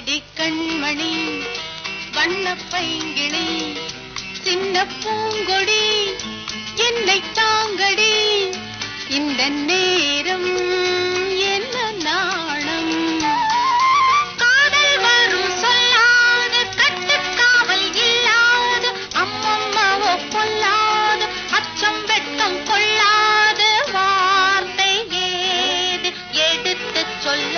அடி கண்மணி வண்ண பைங்கிளி சின்ன பூங்கொடி என்னை தாங்கடி இந்த நேரம் என்ன நாணம் காதல் வரும் சொல்லாது கட்டுக்காவல் இல்லாது அம்மம்மாவோ பொல்லாது அச்சம் வெட்கம் கொள்ளாது வார்த்தை ஏது எடுத்துச் சொல்ல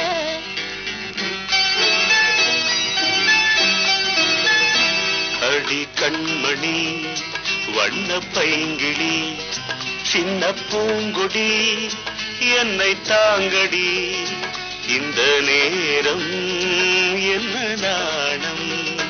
அடி கண்மணி வண்ண பைங்கிளி சின்ன பூங்கொடி என்னை தாங்கடி இந்த நேரம் என்ன நாணம்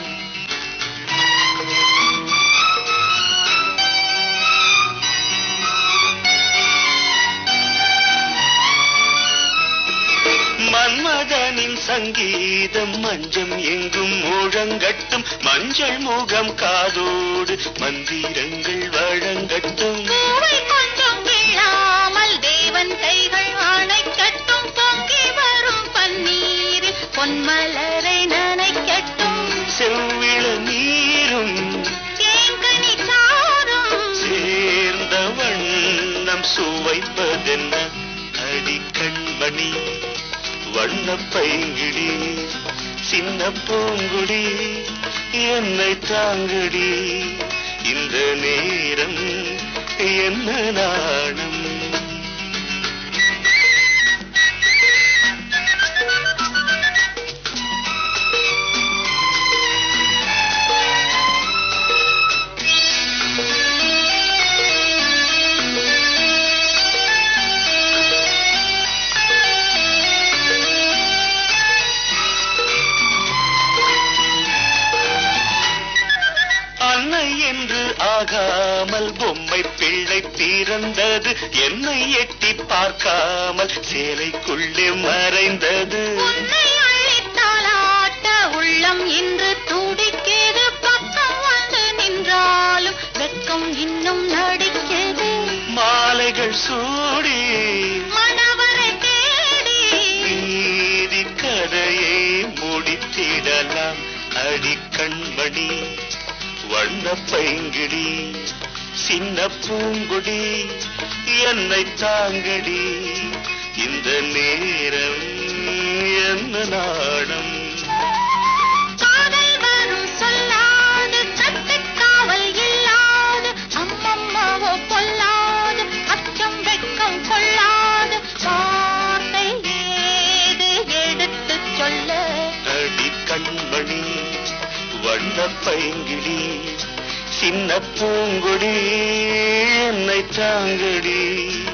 மன்மதனின் சங்கீதம் மஞ்சம் எங்கும் முழங்கட்டும் மஞ்சள் முகம் காதோடு மந்திரங்கள் வழங்கட்டும் பூவை கொஞ்சம் கிள்ளாமல் தேவன் கைகள் அணைக்கட்டும் பொங்கி வரும் பன்னீரில் பொன்மலரை நனைக்கட்டும் செவ்விள நீரும் தேங்கனி சாரும் சேர்ந்த வண்ணம் சுவைப்பதென்ன அடி கண்மணி வண்ண பைங்கிடி சின்ன பூங்குடி என்னை தாங்கடி இந்த நேரம் என்ன நாணம் அன்னை என்று ஆகாமல் பொம்மை பிள்ளை பிறந்தது என்னை எட்டி பார்க்காமல் சேலைக்குள்ளே மறைந்தது உன்னை அள்ளித்தாலாட்ட உள்ளம் இன்று துடிக்கிறது பக்கம் வந்து நின்றாலும் வெட்கம் இன்னும் நடிக்கிறது மாலைகள் சூடி மணவரை தேடி நீதி கதையை முடித்திடலாம் அடி கண்மணி வண்ண பைங்கிடி சின்ன பூங்குடி என்னை தாங்கடி இந்த நேரம் என்ன நாடம் காதல் வரும் சொல்லாது கட்டுக்காவல் இல்லாது அம்மம்மாவோ பொல்லாது அச்சம் வெட்கம் கொள்ளாது வார்த்தை ஏது எடுத்துச் சொல்ல அடி கண்மணி வண்ண பைங்கிடி சின்ன பூங்குடி என்னை தாங்கடி